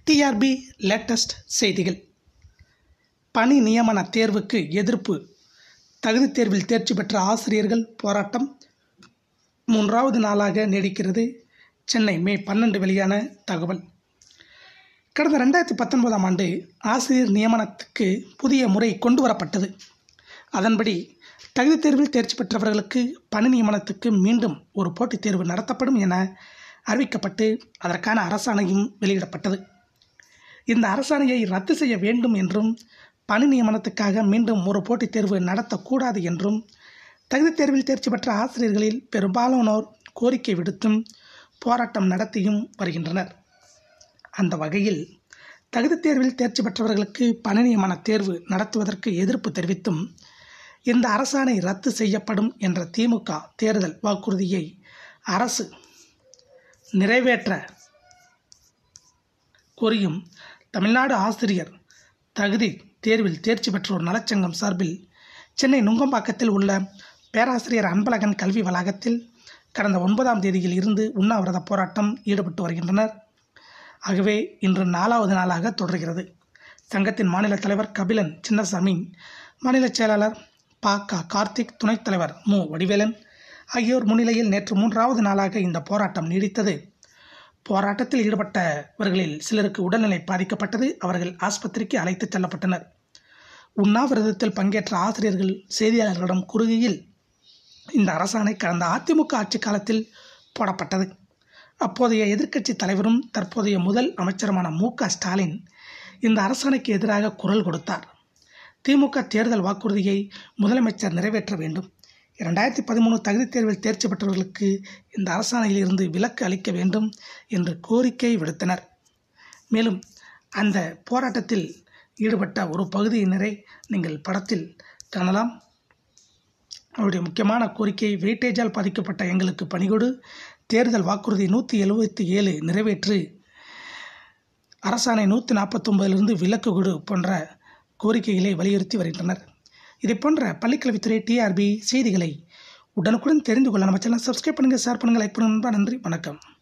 TRP latest செய்திகள் பணி நியமன தேர்வுக்கு எதிர்ப்பு தகுதித் தேர்வில் தேர்ச்சி பெற்ற ஆசிரியர்கள் போராட்டம் மூன்றாவது நாளாக நீடிக்கிறது சென்னை மே பன்னெண்டு வெளியான தகவல் கடந்த ரெண்டாயிரத்தி பத்தொன்பதாம் ஆண்டு ஆசிரியர் நியமனத்துக்கு புதிய முறை கொண்டு வரப்பட்டது அதன்படி தகுதித் தேர்வில் தேர்ச்சி பெற்றவர்களுக்கு பணி நியமனத்துக்கு மீண்டும் ஒரு போட்டித் தேர்வு நடத்தப்படும் என அறிவிக்கப்பட்டு அதற்கான அரசாணையும் வெளியிடப்பட்டது இந்த அரசாணையை ரத்து செய்ய வேண்டும் என்றும் பணி நியமனத்துக்காக மீண்டும் ஒரு போட்டித் தேர்வு நடத்தக்கூடாது என்றும் தகுதித் தேர்வில் தேர்ச்சி பெற்ற ஆசிரியர்களில் பெரும்பாலானோர் கோரிக்கை விடுத்தும் போராட்டம் நடத்தியும் வருகின்றனர் அந்த வகையில் தகுதித் தேர்வில் தேர்ச்சி பெற்றவர்களுக்கு பணி நியமன தேர்வு நடத்துவதற்கு எதிர்ப்பு தெரிவித்தும் இந்த அரசாணை ரத்து செய்யப்படும் என்ற திமுக தேர்தல் வாக்குறுதியை அரசு நிறைவேற்ற கோரியும் தமிழ்நாடு ஆசிரியர் தகுதி தேர்வில் தேர்ச்சி பெற்றோர் நலச்சங்கம் சார்பில் சென்னை நுங்கம்பாக்கத்தில் உள்ள பேராசிரியர் அன்பழகன் கல்வி வளாகத்தில் கடந்த ஒன்பதாம் தேதியில் இருந்து உண்ணாவிரத போராட்டம் ஈடுபட்டு வருகின்றனர் ஆகவே இன்று நாலாவது நாளாக தொடர்கிறது சங்கத்தின் மாநில தலைவர் கபிலன் சின்னசாமி மாநில செயலாளர் ப க கார்த்திக் துணைத் தலைவர் மு வடிவேலன் ஆகியோர் முன்னிலையில் நேற்று மூன்றாவது நாளாக இந்த போராட்டம் நீடித்தது போராட்டத்தில் ஈடுபட்டவர்களில் சிலருக்கு உடல்நிலை பாதிக்கப்பட்டது அவர்கள் ஆஸ்பத்திரிக்கு அழைத்துச் செல்லப்பட்டனர் உண்ணாவிரதத்தில் பங்கேற்ற ஆசிரியர்கள் செய்தியாளர்களிடம் கூறுகையில் இந்த அரசாணை கடந்த அதிமுக ஆட்சி காலத்தில் போடப்பட்டது அப்போதைய எதிர்க்கட்சி தலைவரும் தற்போதைய முதல் அமைச்சருமான மு க ஸ்டாலின் இந்த அரசாணைக்கு எதிராக குரல் கொடுத்தார் திமுக தேர்தல் வாக்குறுதியை முதலமைச்சர் நிறைவேற்ற வேண்டும் இரண்டாயிரத்தி பதிமூணு தகுதித் தேர்வில் தேர்ச்சி பெற்றவர்களுக்கு இந்த அரசாணையில் இருந்து விலக்கு அளிக்க வேண்டும் என்று கோரிக்கை விடுத்தனர் மேலும் அந்த போராட்டத்தில் ஈடுபட்ட ஒரு பகுதியினரை நீங்கள் படத்தில் காணலாம் அவருடைய முக்கியமான கோரிக்கை வெயிட்டேஜால் பாதிக்கப்பட்ட எங்களுக்கு பணிகொடு தேர்தல் வாக்குறுதி நூற்றி எழுபத்தி ஏழு நிறைவேற்று அரசாணை நூற்றி நாற்பத்தொம்பதிலிருந்து விலக்கு கொடு போன்ற கோரிக்கைகளை வலியுறுத்தி வருகின்றனர் இதை போன்ற பள்ளிக்கல்வித்துறை டிஆர்பி செய்திகளை உடனுக்குடன் தெரிந்து கொள்ள நம்ம சேனல் சப்ஸ்கிரைப் பண்ணுங்கள் ஷேர் பண்ணுங்கள் லைக் பண்ணுங்கள் நன்றி வணக்கம்